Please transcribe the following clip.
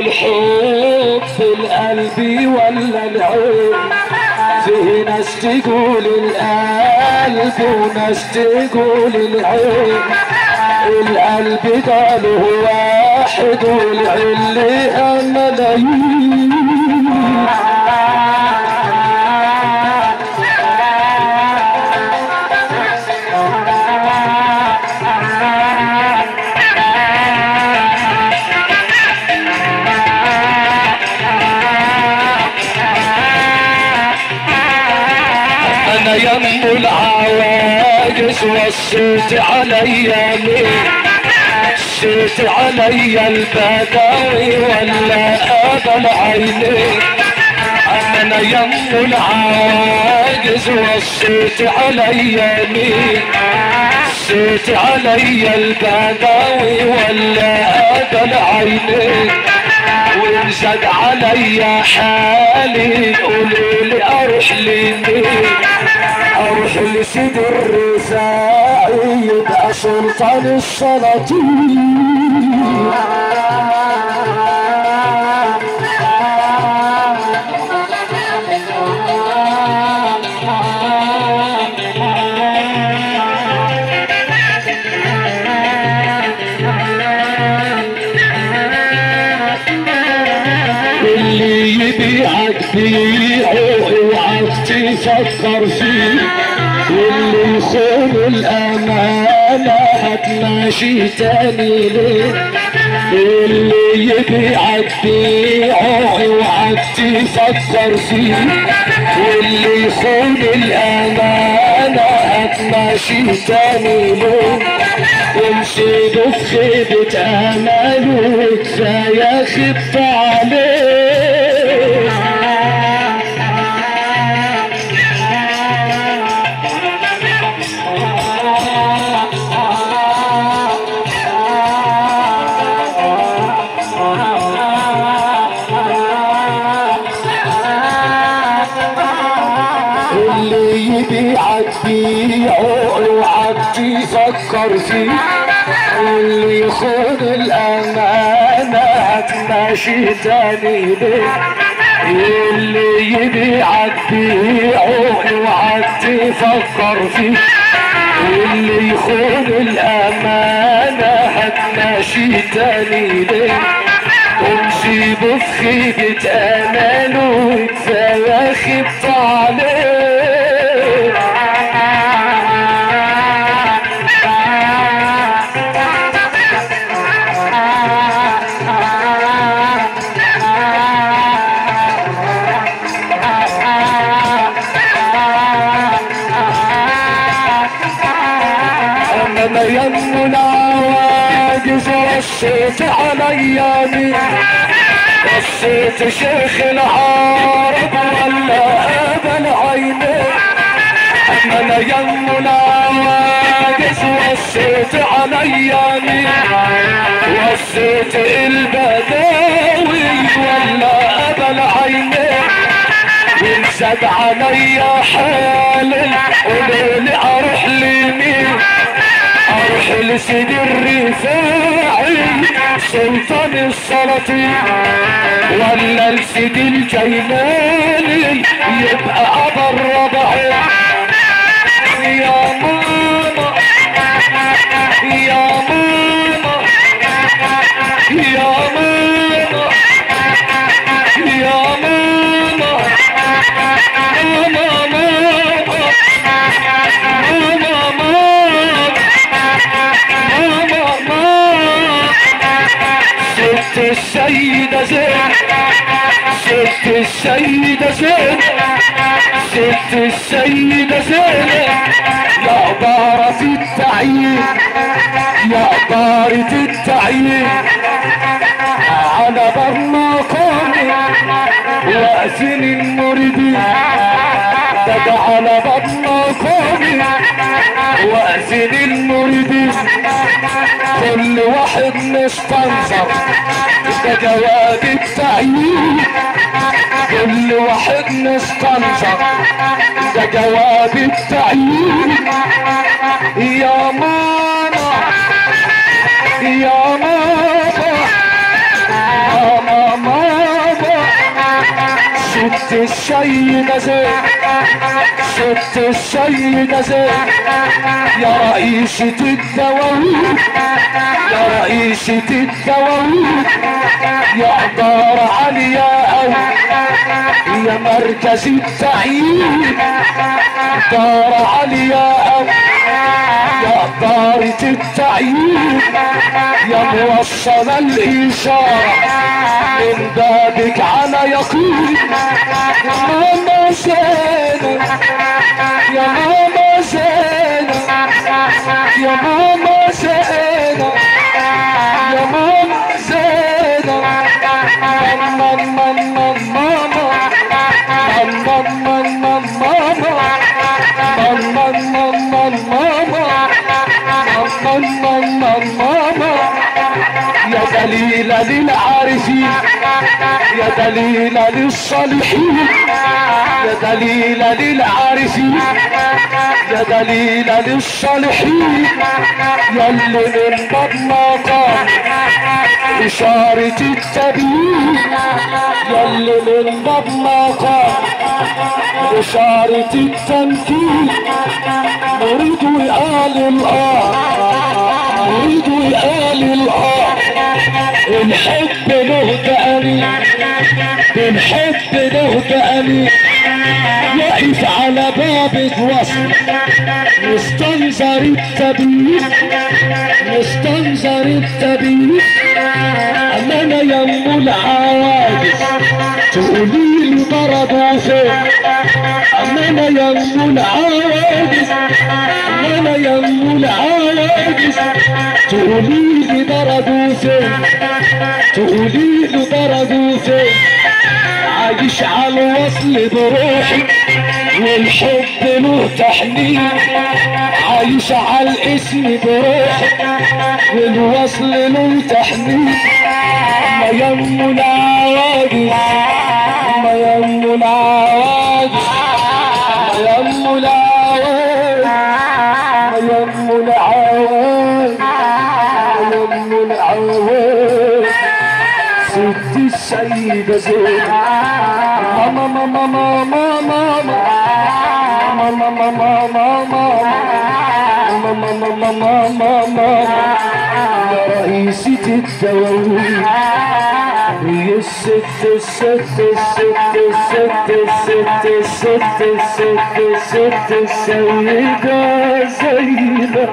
الحب في القلب ولا العين في ناس تقول القلب وناس تقول العين القلب ده له واحد والعين لها ملايين انا يم العواجز وصيت عليا مين شيت عليا البداوي ولا ابا العينين انا يم العواجز وصيت عليا مين شيت عليا البداوي ولا ابا العينين وانزاد عليا حالي قولوا لي اروح لمين اروح لسيد الرفاعي يبقى سلطان السلاطين اللي يبيعك بيعه اوعى تفكر فيه واللي يخون الامانه هتماشي تاني ليه اللي يبيعك بيعه اوعى تفكر فيه واللي يخون الامانه هتماشي تاني ليه ومشيله في خيبة امله كفاية خبت عليه اللي يبيعك بيعه اوعى تفكر فيه واللي يخون الامانه هتماشي تاني ليه اللي يبيعك بيعه اوعى تفكر فيه واللي يخون الامانه هتماشي تاني ليه ونسيبه في خيبة اماله كفاية خبت عليه انا ما يم العواجز وصيت عليا مين وصيت شيخ العرب ولا ابا العينين انا لا يم العواجز وصيت عليا مين وصيت البداوي ولا ابا العينين وانزاد عليا حال قولوا لي اروح لمين اروح لسيدي الرفاعي سلطان السلاطين ولا لسيدي الجيلاني يبقى ابا الربع يا ماما يا ماما يا ماما يا ماما ماما ماما ماما ست السيدة زين ست السيدة زين ست السيدة زين يا بارة التعيين يا بارة التعيين على بر مقامي وأذن المريدين دق على بر مقامي وأذن المريدين كل واحد مستنظر ده جواب التعيين كل واحد مستنظر ده جواب التعيين يا ماما يا ماما يا ماما ست السيدة زين ست السيدة زين يا رئيسة الدواوين يا رئيسة الدواوين يا دار عليا أو يا مركز التعيين دار عليا أو يا دارة التعيين يا موصل الإشارة من بابك على يقين يا ماما زينب يا ماما زينب يا ماما زينب يا ماما زينب ماما ماما ماما ماما ماما ماما ماما ماما ماما يا دليلة للعارفين يا دليلة للصالحين يا دليلة للعارفين يا دليلة للصالحين يا اللي من باب مقام إشارة التبيين يا اللي من باب مقام إشارة التمكين نريد وقال الآه نريد وقال الآه الحب له تأني بنحب له تأني يقف على بابك وصل مستنظر التبيين مستنظر التبيين أمانة يم العواجز تقولي له ضربوا فين أمانة يم العواجز أمانة يم العواجز تقولي لي ضربوا فين تقولي له ضربوا فين عايش على الوصل بروحي والحب له تحنين عايش على الاسم بروحي والوصل له تحنين ما يم العواجز ما يم العواجز ما يم العواجز ما يم العواجز ما يم العواجز ست السيدة زين ماما ماما ماما ماما ماما ماما ماما ماما ماما ماما يا رئيسة الدواوين هي الست الست الست الست الست الست الست الست السيدة زينب